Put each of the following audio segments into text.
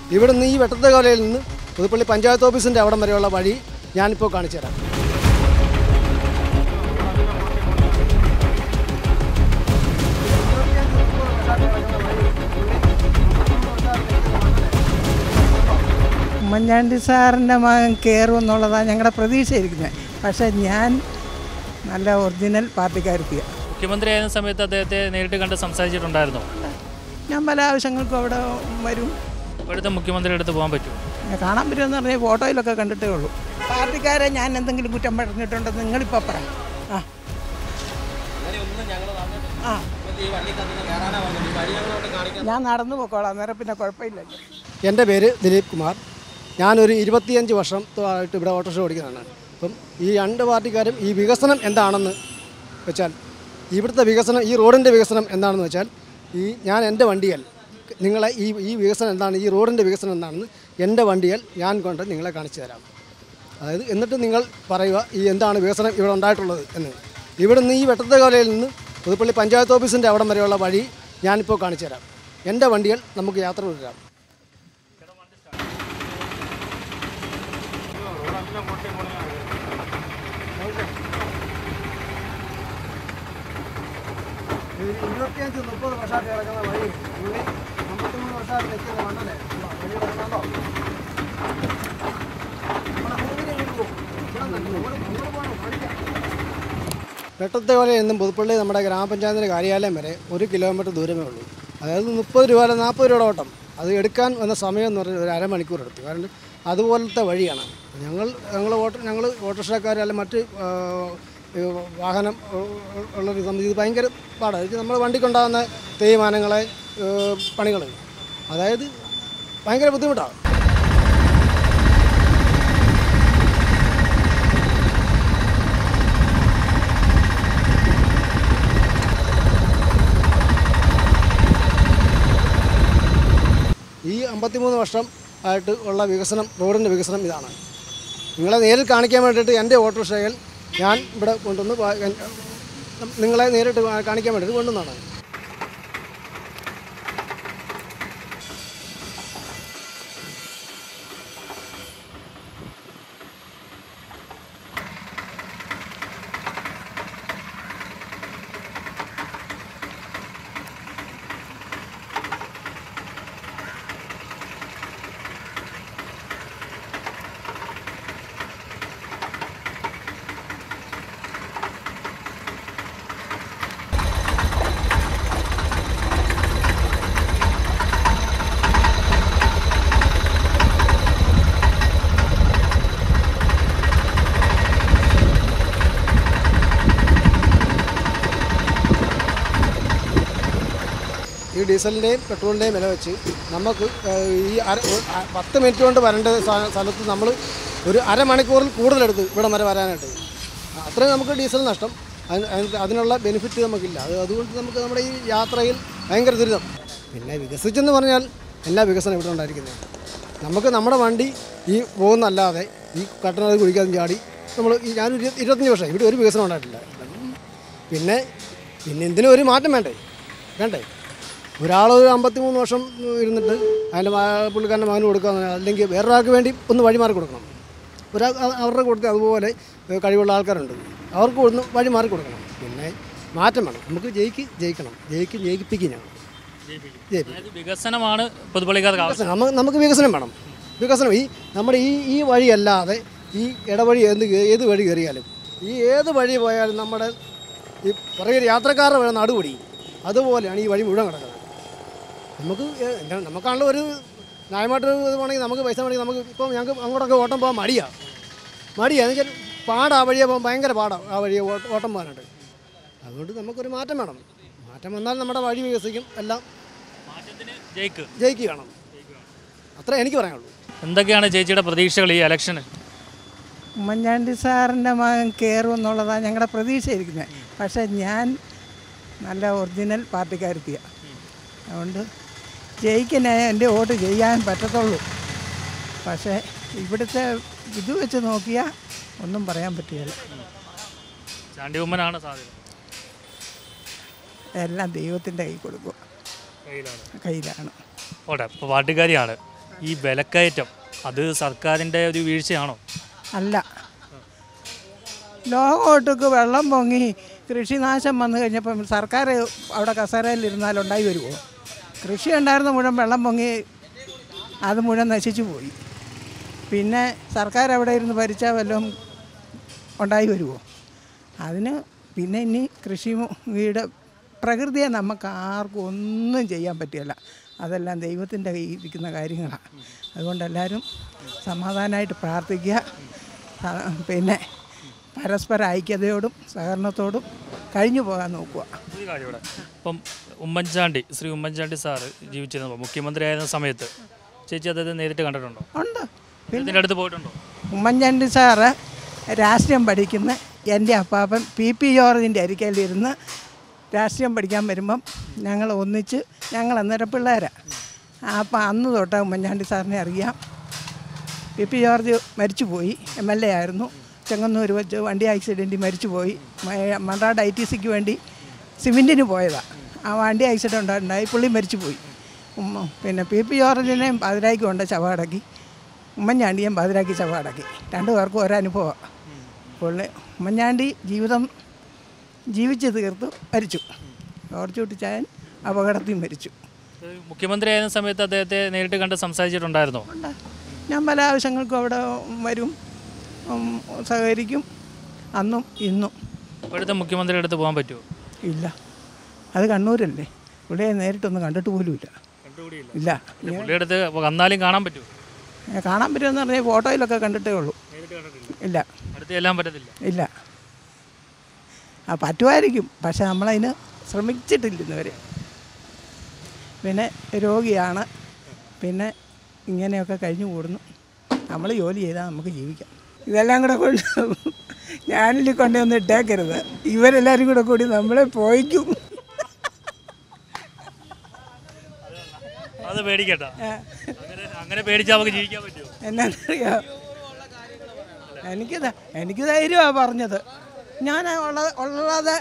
ഇവിടുന്ന് ഈ വെട്ടത്തുകോലയിൽ നിന്ന് പുതുപ്പള്ളി പഞ്ചായത്ത് ഓഫീസിൻ്റെ അവിടം വരെയുള്ള വഴി ഞാനിപ്പോൾ കാണിച്ചു തരാം ഉമ്മൻചാണ്ടി സാറിൻ്റെ മകൻ കയറും എന്നുള്ളതാണ് ഞങ്ങളുടെ പ്രതീക്ഷയിരിക്കുന്നത് പക്ഷേ ഞാൻ നല്ല ഒറിജിനൽ പാർട്ടിക്കാരത്തിയാണ് മുഖ്യമന്ത്രിയായിരുന്ന സമയത്ത് അദ്ദേഹത്തെ നേരിട്ട് കണ്ട് സംസാരിച്ചിട്ടുണ്ടായിരുന്നോ ഞാൻ പല ആവശ്യങ്ങൾക്കും അവിടെ വരും ഇപ്പോഴത്തെ മുഖ്യമന്ത്രിയുടെ അടുത്ത് പോകാൻ പറ്റുമോ ഞാൻ കാണാൻ പറ്റുമെന്ന് പറഞ്ഞാൽ ഫോട്ടോയിലൊക്കെ കണ്ടിട്ടേ ഉള്ളൂ പാർട്ടിക്കാരെ ഞാൻ എന്തെങ്കിലും കുറ്റം പറഞ്ഞിട്ടുണ്ടെന്ന് നിങ്ങളിപ്പോൾ പറ ആ ആ ഞാൻ നടന്നു പോക്കോളാം അന്നേരം പിന്നെ കുഴപ്പമില്ലല്ലോ എൻ്റെ പേര് ദിലീപ് കുമാർ ഞാനൊരു ഇരുപത്തിയഞ്ച് വർഷമായിട്ട് ഇവിടെ ഓട്ടോറിക്ഷ ഓടിക്കുന്നതാണ് അപ്പം ഈ രണ്ട് പാർട്ടിക്കാരും ഈ വികസനം എന്താണെന്ന് വെച്ചാൽ ഇവിടുത്തെ വികസനം ഈ റോഡിൻ്റെ വികസനം എന്താണെന്ന് വെച്ചാൽ ഈ ഞാൻ എൻ്റെ വണ്ടിയൽ നിങ്ങളെ ഈ ഈ വികസനം എന്താണ് ഈ റോഡിൻ്റെ വികസനം എന്താണെന്ന് എൻ്റെ വണ്ടിയൽ ഞാൻ കൊണ്ട് നിങ്ങളെ കാണിച്ചു തരാം അതായത് എന്നിട്ട് നിങ്ങൾ പറയുക ഈ എന്താണ് വികസനം ഇവിടെ ഉണ്ടായിട്ടുള്ളത് എന്ന് ഇവിടുന്ന് ഈ വെട്ടത്തുകോലയിൽ നിന്ന് പുതുപ്പള്ളി പഞ്ചായത്ത് ഓഫീസിൻ്റെ അവിടം വരെയുള്ള വഴി ഞാനിപ്പോൾ കാണിച്ചു തരാം എൻ്റെ വണ്ടിയൽ നമുക്ക് യാത്ര തുടരാം ഇരുപത്തിയഞ്ച് മുപ്പത് വർഷമായിട്ട് കിടക്കുന്ന വഴി പുള്ളി അമ്പത്തിമൂന്ന് വർഷമായിട്ട് നിൽക്കുന്ന മണ്ണല്ലേ വഴി കിടക്കണോ വെട്ടത്തേവല എന്നും പുതുപ്പള്ളി നമ്മുടെ ഗ്രാമപഞ്ചായത്തിൻ്റെ കാര്യാലയം വരെ ഒരു കിലോമീറ്റർ ദൂരമേ ഉള്ളൂ അതായത് മുപ്പത് രൂപ അല്ല നാൽപ്പത് രൂപയുടെ ഓട്ടം അത് എടുക്കാൻ വന്ന സമയം എന്ന് പറഞ്ഞാൽ ഒരു അരമണിക്കൂർ എടുത്തു കാരണം അതുപോലത്തെ വഴിയാണ് ഞങ്ങൾ ഞങ്ങൾ ഓട്ടോ ഞങ്ങൾ ഓട്ടോറിക്ഷക്കാർ അല്ല മറ്റ് ആ, ഈ വാഹനം ഉ- ഉ- ഉള്ളൊരു സംബന്ധിച്ച് ഇത് ഭയങ്കര പാടാണ് ഇത് നമ്മൾ വണ്ടിക്കുണ്ടാകുന്ന തേയ്മാനങ്ങളെ പണികൾ അതായത് ഭയങ്കര ബുദ്ധിമുട്ടാണ് ഈ അമ്പത്തിമൂന്ന് വർഷം ആയിട്ട് ഉള്ള വികസനം റോഡിൻ്റെ വികസനം ഇതാണ് നിങ്ങളെ നേരിൽ കാണിക്കാൻ വേണ്ടിയിട്ട് എൻ്റെ ഓട്ടോറിക്ഷയിൽ ഞാൻ ഇവിടെ കൊണ്ടുവന്ന് വാ- എൻ- നിങ്ങളെ നേരിട്ട് കാ- കാണിക്കാൻ വേണ്ടിയിട്ട് കൊണ്ടുവന്നതാണ് ഈ ഡീസലിൻ്റെയും പെട്രോളിൻ്റെയും വില വെച്ച് നമുക്ക് ഏഹ്, ഈ അര ഒരു- അ- പത്ത് മിനിറ്റ് കൊണ്ട് വരേണ്ട സ്ഥ- സ്ഥലത്ത് നമ്മൾ ഒരു അരമണിക്കൂറിൽ കൂടുതലെടുത്ത് ഇവിടം വരെ വരാനായിട്ട് അത്രയും നമുക്ക് ഡീസൽ നഷ്ടം അതിന് അതിന് അതിനുള്ള ബെനിഫിറ്റ് നമുക്കില്ല അത് അതുകൊണ്ട് നമുക്ക് നമ്മുടെ ഈ യാത്രയിൽ ഭയങ്കര ദുരിതം പിന്നെ വികസിച്ചെന്ന് പറഞ്ഞാൽ എല്ലാ വികസനം ഇവിടെ ഉണ്ടായിരിക്കുന്നത് നമുക്ക് നമ്മുടെ വണ്ടി ഈ പോകുന്നല്ലാതെ ഈ കട്ടണത് കുടിക്കാതെ ചാടി നമ്മൾ ഈ ഞാനൊരു ഇരുപത്തി- ഇരുപത്തഞ്ച് വർഷം ഇവിടെ ഒരു വികസനം ഉണ്ടായിട്ടില്ല പിന്നെ പിന്നെ ഇതിന് ഒരു മാറ്റം വേണ്ടേ വേണ്ടേ ഒരാൾ ഒരു അമ്പത്തിമൂന്ന് വർഷം ഇരുന്നിട്ട് അതിൻ്റെ മ- പുള്ളിക്കാരൻ്റെ മകന് കൊടുക്കുക അല്ലെങ്കിൽ വേറൊരാൾക്ക് വേണ്ടി ഒന്ന് വഴിമാറി കൊടുക്കണം ഒരാൾ അ- അവരുടെ കൊടുത്ത് അതുപോലെ ഏഹ്, കഴിവുള്ള ആൾക്കാരുണ്ട് അവർക്ക് ഒന്ന് വഴിമാറി കൊടുക്കണം പിന്നെ മാറ്റം വേണം നമുക്ക് ജയിക്ക് ജയിക്കണം ജയിക്ക് ജയിപ്പിക്കും ഞങ്ങൾ ജയിപ്പിക്കും അതായത് വികസനമാണ് പുതുപ്പള്ളിക്കാർക്ക് ആവശ്യം വികസനം നമുക്ക് നമുക്ക് വികസനം വേണം വികസനം ഈ നമ്മുടെ ഈ ഈ വഴിയല്ലാതെ ഈ ഇടവഴി എന്ത് കേ- ഏത് വഴി കയറിയാലും ഈ ഏത് വഴി പോയാലും നമ്മുടെ ഈ പുറകെ യാത്രക്കാരുടെ വേണം നടുപടി അതുപോലെയാണ് ഈ വഴി മുഴുവൻ കിടക്കുന്നത് നമുക്ക് ഏ- എന്താ നമുക്കാണല്ലോ ഒരു ന്യായമായിട്ട് ഇത് വേണമെങ്കിൽ നമുക്ക് പൈസ വേണമെങ്കിൽ നമുക്ക് ഇപ്പം ഞങ്ങൾക്ക് അങ്ങോട്ടൊക്കെ ഓട്ടം പോകാൻ മടിയാ മടിയാ എന്ന് വെച്ചാൽ പാടാ ആ വഴിയെ പോകാൻ ഭയങ്കര പാടാണ് ആ വഴിയെ ഓട്ട- ഓട്ടം പോകാനായിട്ട് അതുകൊണ്ട് നമുക്കൊരു മാറ്റം വേണം മാറ്റം വന്നാൽ നമ്മുടെ വഴി വികസിക്കും എല്ലാം മാറ്റത്തിന് ജയിക്ക് ജയിക്കുകയാണ് അത്ര എനിക്ക് പറയാനുള്ളൂ എന്തൊക്കെയാണ് ചേച്ചിയുടെ പ്രതീക്ഷകൾ ഈ ഇലക്ഷന് ഉമ്മൻചാണ്ടി സാറിൻ്റെ മകൻ കയറും എന്നുള്ളതാണ് ഞങ്ങളുടെ പ്രതീക്ഷയിരിക്കുന്നത് പക്ഷേ ഞാൻ നല്ല ഒറിജിനൽ പാർട്ടിക്കാരത്തിയാണ് അതുകൊണ്ട് ജയിക്കാൻ എൻ്റെ വോട്ട് ചെയ്യാൻ പറ്റത്തുള്ളൂ പക്ഷേ ഇവിടുത്തെ ഇത് വെച്ച് നോക്കിയാൽ ഒന്നും പറയാൻ പറ്റുകയില്ല ചാണ്ടി ഉമ്മനാണ് സാധ്യത എല്ലാം ദൈവത്തിൻ്റെ കൈ കൊടുക്കുക കയ്യിലാണ് കയ്യിലാണ് ഓട്ടെ ഇപ്പോൾ പാർട്ടിക്കാരിയാണ് ഈ വിലക്കയറ്റം അത് സർക്കാരിൻ്റെ ഒരു വീഴ്ചയാണോ അല്ല ലോകമൊട്ടുക്ക് വെള്ളം പൊങ്ങി കൃഷിനാശം വന്നു കഴിഞ്ഞപ്പം സർക്കാർ അവിടെ കസേരയിലിരുന്നാൽ ഉണ്ടായി വരുമോ കൃഷി ഉണ്ടായിരുന്ന മുഴുവൻ വെള്ളം പൊങ്ങി അത് മുഴുവൻ നശിച്ചു പോയി പിന്നെ സർക്കാർ അവിടെ ഇരുന്ന് ഭരിച്ചാൽ വല്ലതും ഉണ്ടായി വരുമോ അതിന് പിന്നെ ഇനി കൃഷി വീട് പ്രകൃതിയെ നമുക്ക് ആർക്കും ഒന്നും ചെയ്യാൻ പറ്റില്ല അതെല്ലാം ദൈവത്തിൻ്റെ കയ്യിൽ ഇരിക്കുന്ന കാര്യങ്ങളാണ് അതുകൊണ്ട് എല്ലാവരും സമാധാനമായിട്ട് പ്രാർത്ഥിക്കുക സ- പിന്നെ പരസ്പര ഐക്യതയോടും സഹകരണത്തോടും കഴിഞ്ഞു പോകാൻ നോക്കുക ഒരു കാര്യം ഇവിടെ ഇപ്പം ഉമ്മൻചാണ്ടി ശ്രീ ഉമ്മൻചാണ്ടി സാറ് ജീവിച്ചിരുന്നപ്പോൾ മുഖ്യമന്ത്രിയായിരുന്ന സമയത്ത് ചേച്ചി അദ്ദേഹത്തെ നേരിട്ട് കണ്ടിട്ടുണ്ടോ ഉണ്ട് ഇതിൻ്റെ അടുത്ത് പോയിട്ടുണ്ടോ ഉമ്മൻചാണ്ടി സാറ് രാഷ്ട്രീയം പഠിക്കുന്ന എൻ്റെ അപ്പാപ്പൻ പി പി ജോർജിൻ്റെ അരിക്കലിരുന്ന് രാഷ്ട്രീയം പഠിക്കാൻ വരുമ്പം ഞങ്ങൾ ഒന്നിച്ച് ഞങ്ങൾ അന്നേരം പിള്ളേരാണ് അപ്പം അന്ന് തൊട്ട് ഉമ്മൻചാണ്ടി സാറിനെ അറിയാം പി പി ജോർജ് മരിച്ചുപോയി എം എൽ എ ആയിരുന്നു ചെങ്ങന്നൂർ വെച്ച് വണ്ടി ആക്സിഡൻറ്റിൽ മരിച്ചുപോയി മ- മൺറാട് ഐ ടി സിക്ക് വേണ്ടി സിമെൻറ്റിന് പോയതാണ് ആ വണ്ടി ആക്സിഡൻ്റ് ഉണ്ടായി പുള്ളി മരിച്ചുപോയി ഉമ്മ പിന്നെ പി പി ജോർജിനെയും പാതിരായ്ക്ക് കൊണ്ട് ശവടക്കി ഉമ്മൻചാണ്ടിയും പാതിരാക്കി ശവടക്കി രണ്ടു പേർക്കും ഒരനുഭവം പുള്ളി ഉമ്മൻചാണ്ടി ജീവിതം ജീവിച്ച് തീർത്തു മരിച്ചു ജോർജ് കുട്ടിച്ചായൻ അപകടത്തിൽ മരിച്ചു ഇത് മുഖ്യമന്ത്രിയായിരുന്ന സമയത്ത് അദ്ദേഹത്തെ നേരിട്ട് കണ്ട് സംസാരിച്ചിട്ടുണ്ടായിരുന്നോ ഉണ്ട് ഞാൻ പല ആവശ്യങ്ങൾക്കും അവിടെ വരും ഉം, സഹകരിക്കും അന്നും ഇന്നും ഇപ്പോഴത്തെ മുഖ്യമന്ത്രിയുടെ അടുത്ത് പോകാൻ പറ്റുമോ ഇല്ല അത് കണ്ണൂരല്ലേ ഇവിടെ നേരിട്ടൊന്നും കണ്ടിട്ട് പോലുമില്ല കണ്ടുകൂടിയില്ല ഇല്ല പുള്ളിയുടെ അടുത്ത് വന്നാലും കാണാൻ പറ്റുമോ ഏ, കാണാൻ പറ്റുമെന്ന് പറഞ്ഞാൽ ഫോട്ടോയിലൊക്കെ കണ്ടിട്ടേ ഉള്ളൂ നേരിട്ട് കണ്ടിട്ടില്ല ഇല്ല അടുത്ത് ചെല്ലാൻ പറ്റത്തില്ല ഇല്ല ആ പറ്റുമായിരിക്കും പക്ഷെ നമ്മളതിന് ശ്രമിച്ചിട്ടില്ല ഇന്നുവരെ പിന്നെ രോഗിയാണ് പിന്നെ ഇങ്ങനെയൊക്കെ കഴിഞ്ഞു കൂടുന്നു നമ്മൾ ജോലി ചെയ്താൽ നമുക്ക് ജീവിക്കാം ഇതെല്ലാം കൂടെ കൊണ്ട് ഞാനിൽ കൊണ്ടൊന്നും ഇട്ടേക്കരുത് ഇവരെല്ലാവരും കൂടെ കൂടി നമ്മളെ പോയിക്കും അത് പേടിക്കട്ട അങ്ങനെ അങ്ങനെ പേടിച്ചാൽ നമുക്ക് ജീവിക്കാൻ പറ്റുമോ എന്നാന്നറിയാം എനിക്ക് ധ- എനിക്ക് ധൈര്യമാണ് പറഞ്ഞത് ഞാൻ ഉള്ളത് ഉള്ളത്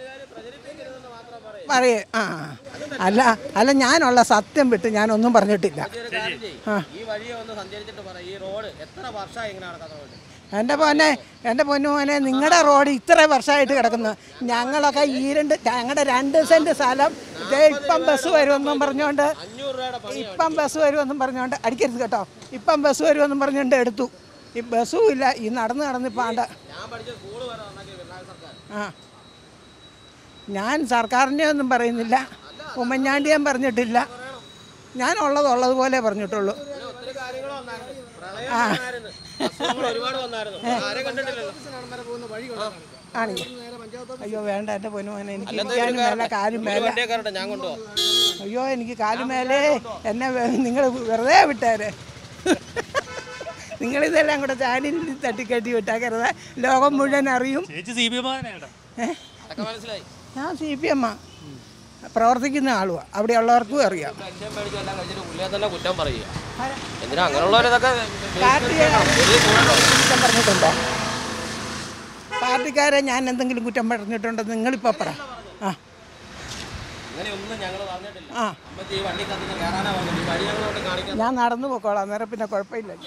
പറയേ ആ അല്ല അല്ല ഞാനുള്ള സത്യം വിട്ട് ഞാനൊന്നും പറഞ്ഞിട്ടില്ല ആ ഈ വഴിയെ ഒന്ന് സഞ്ചരിച്ചിട്ട് പറ ഈ റോഡ് എത്ര വർഷമായി ഇങ്ങനെ നടക്കുന്നത് എൻ്റെ മോനെ എൻ്റെ പൊന്നു മോനെ നിങ്ങളുടെ റോഡ് ഇത്ര വർഷമായിട്ട് കിടക്കുന്നു ഞങ്ങളൊക്കെ ഈ രണ്ട് ഞങ്ങളുടെ രണ്ട് സെൻറ്റ് സ്ഥലം ദേ ഇപ്പം ബസ് വരുമെന്നും പറഞ്ഞുകൊണ്ട് അഞ്ഞൂറ് രൂപയുടെ ഇപ്പം ബസ് വരുമെന്നും പറഞ്ഞുകൊണ്ട് അടിക്കരുത് കേട്ടോ ഇപ്പം ബസ് വരുമെന്നും പറഞ്ഞുകൊണ്ട് എടുത്തു ഈ ബസ്സും ഇല്ല ഈ നടന്ന് നടന്ന് ഇപ്പം ആണ്ട ഞാൻ പഠിച്ച സ്കൂൾ വരെ ഉണ്ടാക്കി പിണറായി സർക്കാർ ആ ഞാൻ സർക്കാരിൻ്റെ ഒന്നും പറയുന്നില്ല ഉമ്മൻചാണ്ടിയും പറഞ്ഞിട്ടില്ല ഞാൻ ഉള്ളത് ഉള്ളതുപോലെ പറഞ്ഞിട്ടുള്ളൂ ഒത്തിരി കാര്യങ്ങൾ വന്നായിരുന്നു പ്രളയം ആ വന്നായിരുന്നു അസുഖങ്ങൾ ഒരുപാട് വന്നായിരുന്നു ആരെ കണ്ടിട്ടില്ലല്ലോ ആണെങ്കിൽ അയ്യോ വേണ്ട എൻ്റെ പൊന്നുമോനെ എനിക്ക് ഇരിക്കാനും മേല കാലും മേല വണ്ടിയൊക്കെ ഞാൻ കൊണ്ടുപോകാം അയ്യോ എനിക്ക് കാലും മേലേ എന്നെ നിങ്ങൾ വെറുതെ വിട്ടേരെ നിങ്ങളിതെല്ലാം കൂടെ ചാനലിൽ തട്ടിക്കട്ടി വിട്ടാക്കരുത് ലോകം മുഴുവൻ അറിയും ചേച്ചി സി ബി എം ഏ? അതൊക്കെ മനസ്സിലായി ഞാൻ സി പി എമ്മാ പ്രവർത്തിക്കുന്ന ആളുമാണ് അവിടെയുള്ളവർക്കും അറിയാം ടെൻഷൻ മേടിച്ച് എല്ലാം കഴിച്ചിട്ട് പുള്ളിയെ തന്നെ കുറ്റം പറയുക എന്തിനാ അങ്ങനെയുള്ളവരതൊക്കെ പാർട്ടിയെ കുറ്റം പറഞ്ഞിട്ടുണ്ടോ പാർട്ടിക്കാരെ ഞാൻ എന്തെങ്കിലും കുറ്റം പറഞ്ഞിട്ടുണ്ടോ നിങ്ങളിപ്പോൾ പറ ആ അങ്ങനെയൊന്നും ഞങ്ങൾ പറഞ്ഞിട്ടില്ല ആ അമ്മച്ചി ഈ വണ്ടി കത്തുന്ന കയറാനാ പറഞ്ഞത് ഈ വഴി ഞങ്ങൾ കൊണ്ട് കാണിക്കാൻ ഞാൻ നടന്നു പോക്കോളാം അന്നേരം പിന്നെ കുഴപ്പമില്ലല്ലോ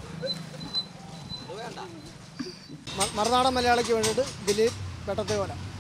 മ- മറുനാടൻ മലയാളിക്ക് വേണ്ടിയിട്ട് ദിലീപ് വെട്ടത്തെ പോലെ